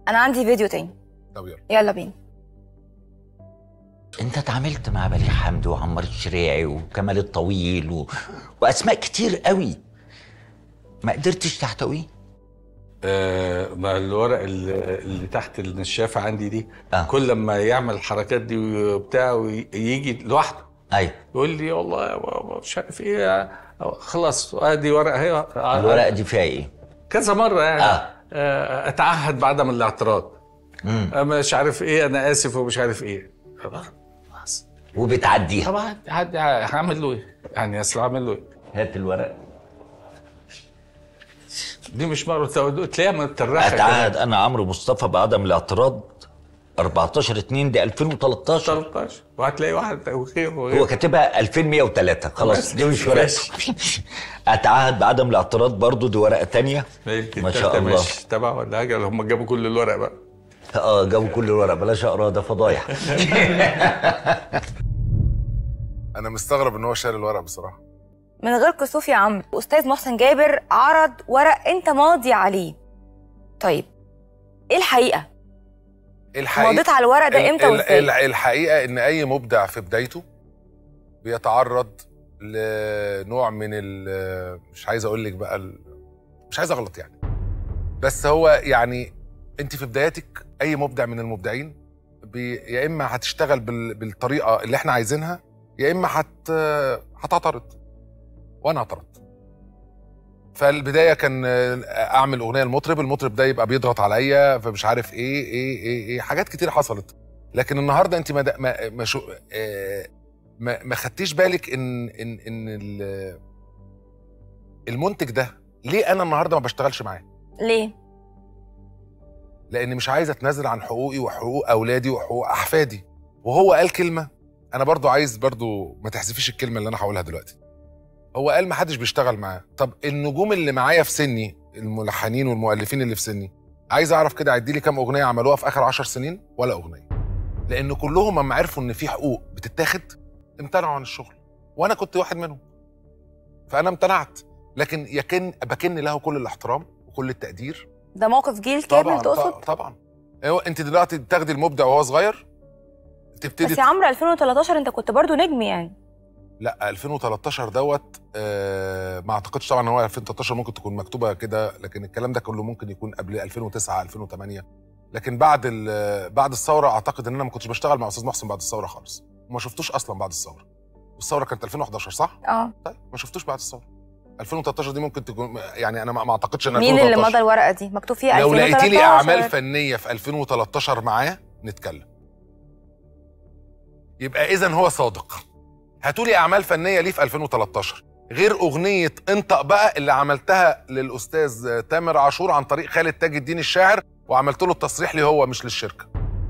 انا عندي فيديو تاني طب يلا يلا بينا انت اتعاملت مع بليغ حمدي وعمار الشريعي وكمال الطويل و... واسماء كتير قوي ما قدرتش تحتويه آه مع الورق اللي, اللي تحت النشافه عندي دي آه. كل لما يعمل الحركات دي وبتاع ويجي لوحده ايوه يقول لي والله يا بابا مش عارف ايه خلاص ادي ورقه اهي الورقه دي فيها ايه؟ كذا مره يعني آه. آه. اتعهد بعدم الاعتراض مم. آه، مش عارف ايه انا اسف ومش عارف ايه خلاص وبتعديها طبعا هعد- هعمل له ايه؟ يعني اصل هعمل له ايه؟ هات الورق دي مش مره تلاقيها مترخه كده. اتعهد انا عمرو مصطفى بعدم الاعتراض 14 2 دي 2013 13 وهتلاقي واحد وغيره هو وغيره كاتبها 1103 خلاص دي مش ورقه اتعهد بعدم الاعتراض برضو دي ورقه تانية ما شاء الله مش تبع ولا حاجه ولا هم جابوا كل الورق بقى اه جابوا كل الورق بلاش اقرا ده فضايح انا مستغرب ان هو شال الورق بصراحه من غير كسوف يا عمرو استاذ محسن جابر عرض ورق انت ماضي عليه طيب ايه الحقيقه الحقيقه مضيت على الورق ده ال- امتى ال- وازاي ال- الحقيقه ان اي مبدع في بدايته بيتعرض لنوع من ال مش عايز اقول لك بقى ال- مش عايز اغلط يعني بس هو يعني انت في بداياتك اي مبدع من المبدعين بي يا اما هتشتغل بال- بالطريقه اللي احنا عايزينها يا اما هت هتعترض وانا اعترضت فالبدايه كان اعمل اغنيه للمطرب المطرب ده يبقى بيضغط عليا فمش عارف ايه ايه ايه, إيه حاجات كتير حصلت لكن النهارده انت ما دا- ما ما, شو آه، ما, ما خدتيش بالك ان ان ان ال- المنتج ده ليه انا النهارده ما بشتغلش معاه ليه لان مش عايز اتنازل عن حقوقي وحقوق اولادي وحقوق احفادي وهو قال كلمه انا برضو عايز برضو ما تحذفيش الكلمه اللي انا هقولها دلوقتي هو قال ما حدش بيشتغل معاه طب النجوم اللي معايا في سني الملحنين والمؤلفين اللي في سني عايز اعرف كده عدي لي كام اغنيه عملوها في اخر عشر سنين ولا اغنيه لان كلهم اما عرفوا ان في حقوق بتتاخد امتنعوا عن الشغل وانا كنت واحد منهم فانا امتنعت لكن يكن بكن له كل الاحترام وكل التقدير ده موقف جيل كامل تقصد ط- طبعا هو انت دلوقتي بتاخدي المبدع وهو صغير تبتدي بس يا عمرو 2013 انت كنت برضو نجم يعني لا 2013 دوت آه ما اعتقدش طبعا ان هو 2013 ممكن تكون مكتوبه كده لكن الكلام ده كله ممكن يكون قبل 2009 2008 لكن بعد ال- بعد الثوره اعتقد ان انا ما كنتش بشتغل مع استاذ محسن بعد الثوره خالص وما شفتوش اصلا بعد الثوره والثوره كانت 2011 صح؟ اه طيب ما شفتوش بعد الثوره 2013 دي ممكن تكون يعني انا ما ما اعتقدش ان مين اللي 2013 مضى الورقه دي مكتوب فيها لو لقيتي 2013 لي اعمال فنيه في 2013 معاه نتكلم يبقى اذا هو صادق هاتوا لي اعمال فنيه ليه في 2013 غير اغنيه انطق بقى اللي عملتها للاستاذ تامر عاشور عن طريق خالد تاج الدين الشاعر وعملت له التصريح لي هو مش للشركه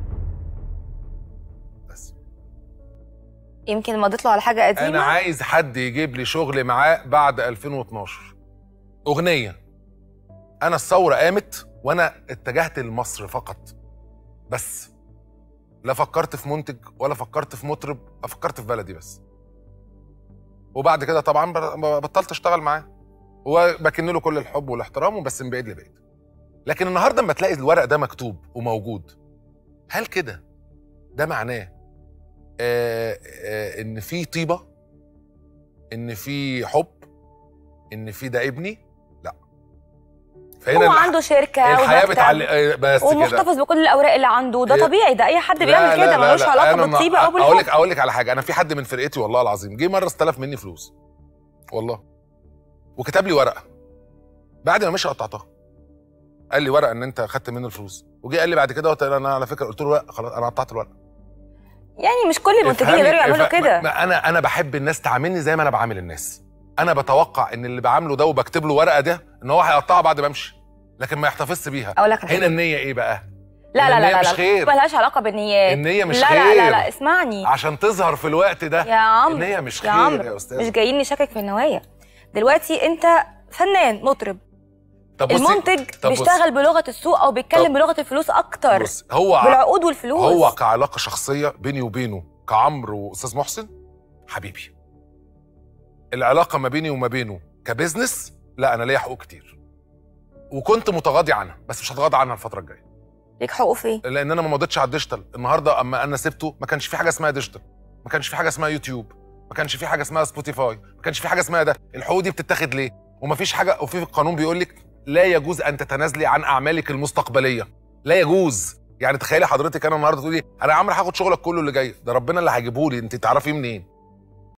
بس يمكن مضيت له على حاجه قديمه انا عايز حد يجيب لي شغل معاه بعد 2012 اغنيه انا الثوره قامت وانا اتجهت لمصر فقط بس لا فكرت في منتج ولا فكرت في مطرب لا فكرت في بلدي بس وبعد كده طبعا ب- بطلت اشتغل معاه وبكن له كل الحب والاحترام وبس من بعيد لبعيد لكن النهارده لما تلاقي الورق ده مكتوب وموجود هل كده ده معناه آه آه ان في طيبه ان في حب ان في ده ابني لا هو الح- عنده شركه الحياه ومكتب بتعلق آه، بس كده ومحتفظ بكل الاوراق اللي عنده ده إيه؟ طبيعي ده اي حد لا، بيعمل لا، كده لا، ملوش لا، علاقه أنا ما- بالطيبه او اقول بالحب لك اقول لك على حاجه انا في حد من فرقتي والله العظيم جه مره استلف مني فلوس والله وكتب لي ورقه بعد ما مشي قطعتها قال لي ورقه ان انت خدت منه الفلوس وجه قال لي بعد كده قلت له انا على فكره قلت له لا خلاص انا قطعت الورقه يعني مش كل المنتجين افهمي- يقدروا يعملوا افهم- كده ما- انا انا بحب الناس تعاملني زي ما انا بعامل الناس انا بتوقع ان اللي بعامله ده وبكتب له ورقه ده ان هو هيقطعها بعد ما امشي لكن ما يحتفظش بيها اقول لك على هنا حاجة. النيه ايه بقى لا لا النية لا مش لا خير. ملهاش علاقه بالنيات النية مش لا لا لا خير. لا اسمعني عشان تظهر في الوقت ده يا عمرو النية مش يا خير عمرو يا أستاذ. مش جايين نشكك في النوايا دلوقتي انت فنان مطرب طب بصي- المنتج طب بصي. بيشتغل بلغه السوق او بيتكلم طب- بلغه الفلوس اكتر بص هو ع- بالعقود والفلوس هو كعلاقه شخصيه بيني وبينه كعمرو واستاذ محسن حبيبي العلاقه ما بيني وما بينه كبزنس لا انا ليا حقوق كتير وكنت متغاضي عنها بس مش هتغاضى عنها الفتره الجايه ليك حقوق فين لان انا ما مضيتش على الديجيتال النهارده اما انا سبته ما كانش في حاجه اسمها ديجيتال ما كانش في حاجه اسمها يوتيوب ما كانش في حاجه اسمها سبوتيفاي ما كانش في حاجه اسمها ده الحقوق دي بتتاخد ليه وما فيش حاجه وفي القانون بيقول لك لا يجوز ان تتنازلي عن اعمالك المستقبليه لا يجوز يعني تخيلي حضرتك انا النهارده تقولي انا يا عمرو هاخد شغلك كله اللي جاي ده ربنا اللي هيجيبه لي انت تعرفيه منين